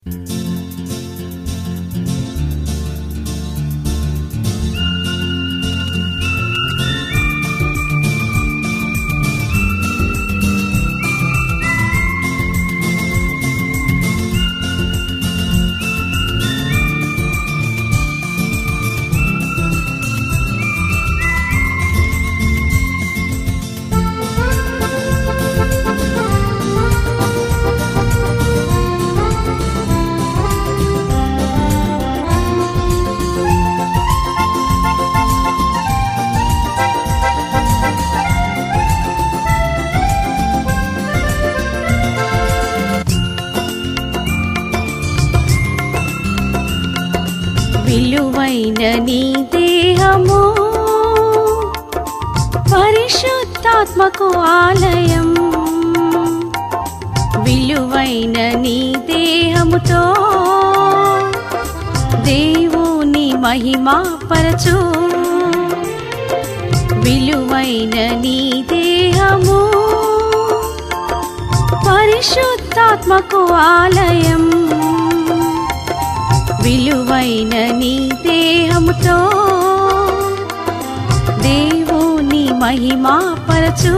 విలువైన నీ దేహము పరిశుద్ధాత్మకు ఆలయం విలువైన నీ దేహముతో దేవుని మహిమా పరచు విలువైన నీ దేహము పరిశుద్ధాత్మకు ఆలయం విలువైన నీ దేహముతో దేవుని మహిమా పరచు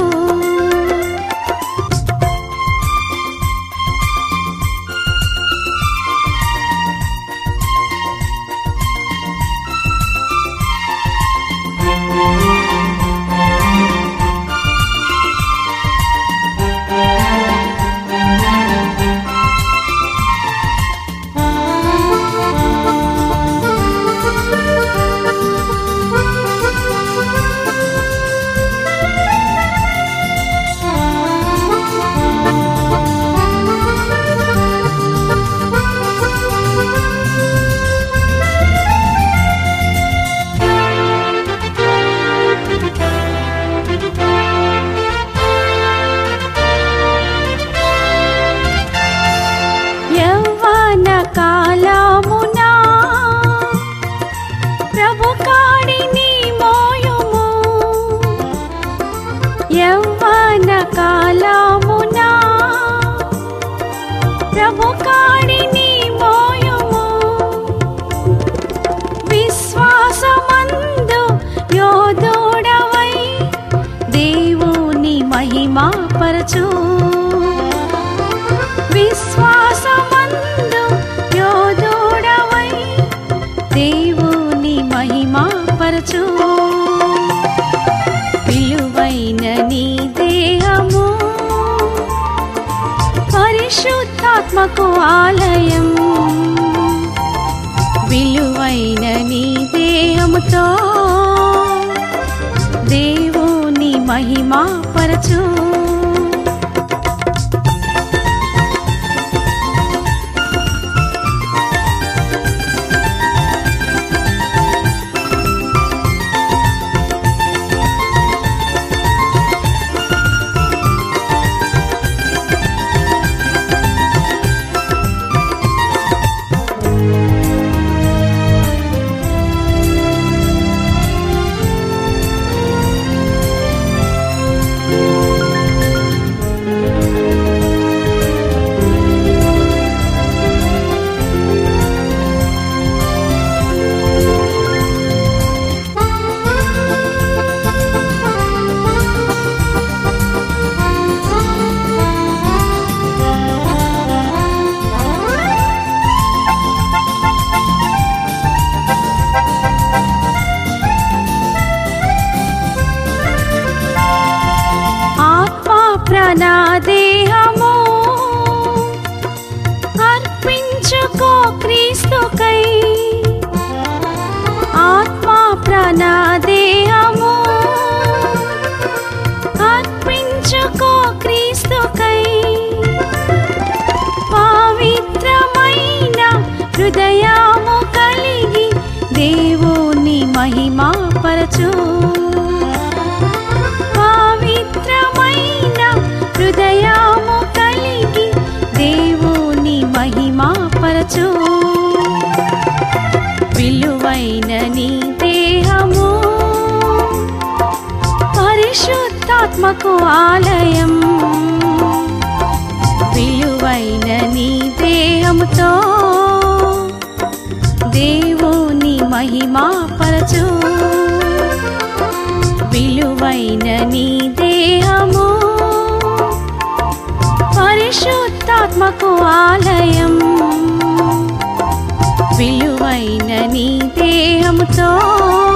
యవ్వన కాలమునా ప్రభు కాడిని మోయుము యవ్వన కాలమునా ప్రభు కాడిని మోయుము విశ్వాసమందు యోధుడవై దేవుని మహిమా పరచు విశ్వాసమందు యోధుడవై దేవుని మహిమా పరచు విలువైన నీ దేహము పరిశుద్ధాత్మకు ఆలయం విలువైన నీ దేహముతో దేవుని మహిమా పరచు ఆత్మ ప్రాణదేహము అర్పించుకో క్రీస్తుకై ఆత్మ ప్రాణదేహము అర్పించుకో క్రీస్తుకై పవిత్రమైన హృదయము కలిగి దేవుని మహిమా పరచు పవిత్రమైన హృదయము కలిగి దేవుని మహిమా పరచు విలువైన నీ దేహము పరిశుద్ధాత్మకు ఆలయం విలువైన నీ దేహముతో మహిమా పరచు విలువైన నీ దేహము పరిశుద్ధాత్మకు ఆలయం విలువైన నీ దేహముతో